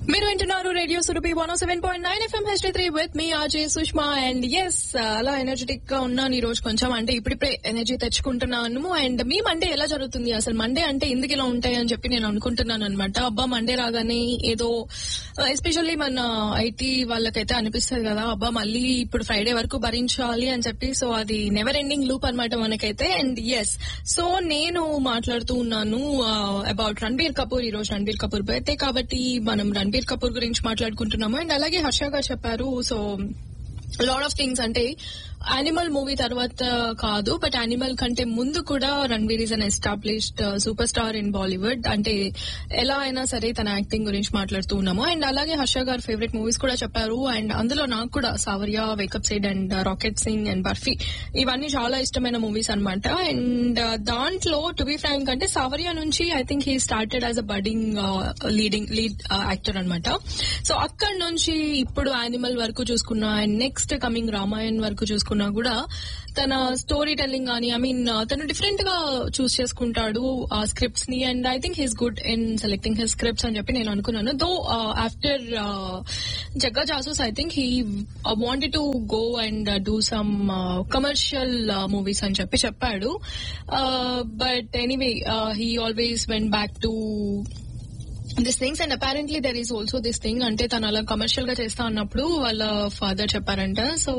మీరు వింటున్నారు radio Surabhi one seven point nine FM H three with మీ ఆర్జే సుష్మా అండ్ ఎస్ అలా ఎనర్జెటిక్ గా ఉన్నాను ఈ రోజు కొంచెం అంటే ఇప్పుడిప్పుడే ఎనర్జీ తెచ్చుకుంటున్నాను అండ్ మీ మండే ఎలా జరుగుతుంది అసలు మండే అంటే ఎందుకు ఇలా ఉంటాయి అని చెప్పి నేను అనుకుంటున్నాను అనమాట అబ్బా మండే రాగానే ఏదో ఎస్పెషల్లీ మన ఐటీ వాళ్ళకైతే అనిపిస్తుంది కదా అబ్బా మళ్ళీ ఇప్పుడు ఫ్రైడే వరకు భరించాలి అని చెప్పి సో అది నెవర్ ఎండింగ్ లూప్ అనమాట మనకైతే అండ్ ఎస్ సో నేను మాట్లాడుతూ ఉన్నాను అబౌట్ రణబీర్ కపూర్ ఈ రోజు రణబీర్ కపూర్ బర్త్డే కాబట్టి మనం రణబీర్ కపూర్ గురించి మాట్లాడుకుంటున్నాము అండ్ అలాగే హర్ష గారు చెప్పారు సో లాట్ ఆఫ్ థింగ్స్ అంటే యానిమల్ మూవీ తర్వాత కాదు బట్ యానిమల్ కంటే ముందు కూడా Ranveer is an established super star in Bollywood అంటే ఎలా అయినా సరే తన యాక్టింగ్ గురించి మాట్లాడుతూ ఉన్నాము అండ్ అలాగే హర్ష గారు ఫేవరెట్ మూవీస్ కూడా చెప్పారు అండ్ అందులో నాకు కూడా Saawariya wake up Sid and rocket Singh and Barfi ఇవన్నీ చాలా ఇష్టమైన మూవీస్ అనమాట అండ్ దాంట్లో టు బి ఫ్రాంక్ అంటే సావర్య నుంచి I think he started as a budding leading lead actor అనమాట సో అక్కడ నుంచి ఇప్పుడు యానిమల్ వరకు చూసుకున్నా అండ్ నెక్స్ట్ కమింగ్ రామాయణ్ వరకు చూసుకున్నా కూడా తన స్టోరీ టెల్లింగ్ కానీ ఐ మీన్ తను డిఫరెంట్ గా చూస్ చేసుకుంటాడు ఆ స్క్రిప్ట్స్ ని and I think he's good in selecting his scripts అని చెప్పి నేను అనుకున్నాను though after Jagga Jasoos I think he wanted to go and do some commercial movies అని చెప్పి చెప్పాడు but anyway he always went back to this things and apparently there is also this thing అంటే తను అలా కమర్షియల్ గా చేస్తా ఉన్నప్పుడు వాళ్ళ ఫాదర్ చెప్పారంట సో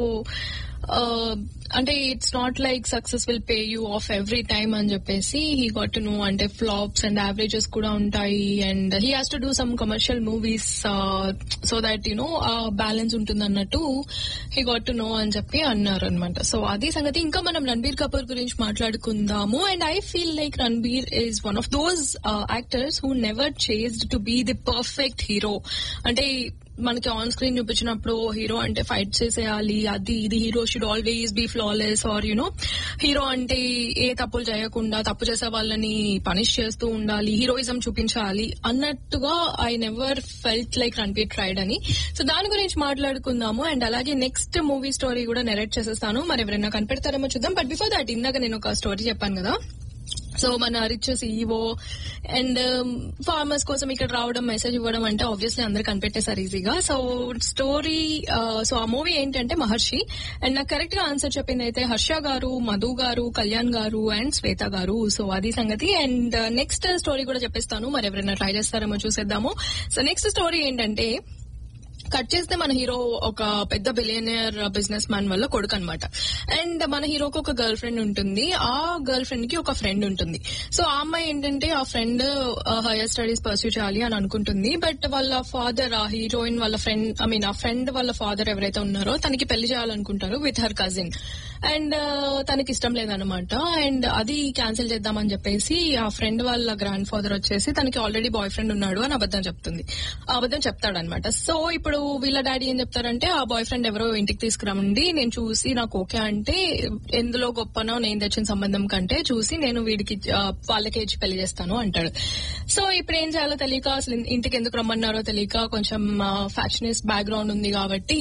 అంటే it's not like success will pay you off every time అని చెప్పేసి హీ గాట్ టు నో అంటే ఫ్లాప్స్ అండ్ యావరేజెస్ కూడా ఉంటాయి and he has to do some commercial movies so that you know balance ఉంటుంది అన్నట్టు he got to no అని చెప్పి అన్నారు అనమాట సో అది సంగతి ఇంకా మనం రణబీర్ కపూర్ గురించి మాట్లాడుకుందాము and I feel like Ranbir is one of those actors who never chased to be the perfect hero అంటే మనకి ఆన్ స్క్రీన్ చూపించినప్పుడు హీరో అంటే ఫైట్ చేసేయాలి అది ఇది hero should always be flawless or you know hero అంటే ఏ తప్పులు చేయకుండా తప్పు చేసే వాళ్ళని పనిష్ చేస్తూ ఉండాలి హీరోయిజం చూపించాలి అన్నట్టుగా I never felt like Ranbir tried అని సో దాని గురించి మాట్లాడుకుందాము అండ్ అలాగే నెక్స్ట్ మూవీ స్టోరీ కూడా నెరేట్ చేసేస్తాను మరి ఎవరైనా కనిపెడతారేమో చూద్దాం బట్ బిఫోర్ దాట్ ఇందాక నేను ఒక స్టోరీ చెప్పాను కదా సో మన రిచ్ సీఈఓ అండ్ ఫార్మర్స్ కోసం ఇక్కడ రావడం మెసేజ్ ఇవ్వడం అంటే ఆబ్వియస్లీ అందరు కనిపెట్టేశారు ఈజీగా సో స్టోరీ సో ఆ మూవీ ఏంటంటే మహర్షి అండ్ నాకు కరెక్ట్ గా ఆన్సర్ చెప్పింది అయితే హర్ష గారు మధు గారు కళ్యాణ్ గారు అండ్ శ్వేత గారు సో అది సంగతి అండ్ నెక్స్ట్ స్టోరీ కూడా చెప్పేస్తాను మరి ఎవరైనా ట్రై చేస్తారేమో చూసేద్దాము సో నెక్స్ట్ స్టోరీ ఏంటంటే కట్ చేస్తే మన హీరో ఒక పెద్ద బిలియనియర్ బిజినెస్ మ్యాన్ వల్ల కొడుకు అనమాట అండ్ మన హీరోకి ఒక గర్ల్ ఫ్రెండ్ ఉంటుంది ఆ గర్ల్ ఫ్రెండ్ కి ఒక ఫ్రెండ్ ఉంటుంది సో ఆ అమ్మాయి ఏంటంటే ఆ ఫ్రెండ్ హైయర్ స్టడీస్ పర్సూ చేయాలి అని అనుకుంటుంది బట్ వాళ్ళ ఫాదర్ ఆ హీరోయిన్ వాళ్ళ ఫ్రెండ్ ఐ మీన్ ఆ ఫ్రెండ్ వాళ్ళ ఫాదర్ ఎవరైతే ఉన్నారో తనకి పెళ్లి చేయాలనుకుంటారు విత్ హర్ కజిన్ అండ్ తనకి ఇష్టం లేదనమాట అండ్ అది క్యాన్సిల్ చేద్దామని చెప్పేసి ఆ ఫ్రెండ్ వాళ్ళ గ్రాండ్ ఫాదర్ వచ్చేసి తనకి ఆల్రెడీ బాయ్ ఫ్రెండ్ ఉన్నాడు అని అబద్ధం చెప్తుంది ఆ అబద్ధం చెప్తాడనమాట సో ఇప్పుడు వీళ్ళ డాడీ ఏం చెప్తారంటే ఆ బాయ్ ఫ్రెండ్ ఎవరో ఇంటికి తీసుకురమండి నేను చూసి నాకు ఓకే అంటే ఎందులో గొప్పనో నేను తెచ్చిన సంబంధం కంటే చూసి నేను వీడికి వాళ్ళకి ఇచ్చి పెళ్లి చేస్తాను అంటాడు సో ఇప్పుడు ఏం చేయాలో తెలియక అసలు ఇంటికి ఎందుకు రమ్మన్నారో తెలియక కొంచెం ఫ్యాషనిస్ట్ బ్యాక్గ్రౌండ్ ఉంది కాబట్టి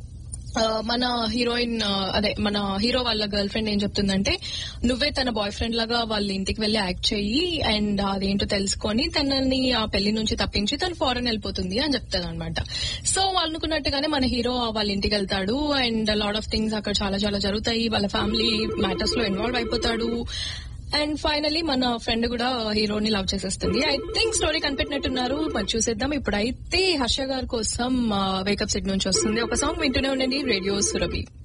మన హీరోయిన్ అదే మన హీరో వాళ్ళ గర్ల్ ఫ్రెండ్ ఏం చెప్తుందంటే నువ్వే తన బాయ్ ఫ్రెండ్ లాగా వాళ్ళ ఇంటికి వెళ్లి యాక్ట్ చెయ్యి అండ్ అదేంటో తెలుసుకొని తనని ఆ పెళ్లి నుంచి తప్పించి తను ఫారెన్ వెళ్ళిపోతుంది అని చెప్తాను అనమాట సో వాళ్ళు అనుకున్నట్టుగానే మన హీరో వాళ్ళ ఇంటికి వెళ్తాడు అండ్ లాట్ ఆఫ్ థింగ్స్ అక్కడ చాలా చాలా జరుగుతాయి వాళ్ళ ఫ్యామిలీ మ్యాటర్స్ లో ఇన్వాల్వ్ అయిపోతాడు అండ్ ఫైనలీ మన ఫ్రెండ్ కూడా హీరోని లవ్ చేసేస్తుంది ఐ థింక్ స్టోరీ కనిపెట్టినట్టున్నారు మరి చూసేద్దాం ఇప్పుడైతే హర్ష గారి కోసం వేకప్ సెట్ నుంచి వస్తుంది ఒక సాంగ్ వింటూనే ఉండండి రేడియో సురభి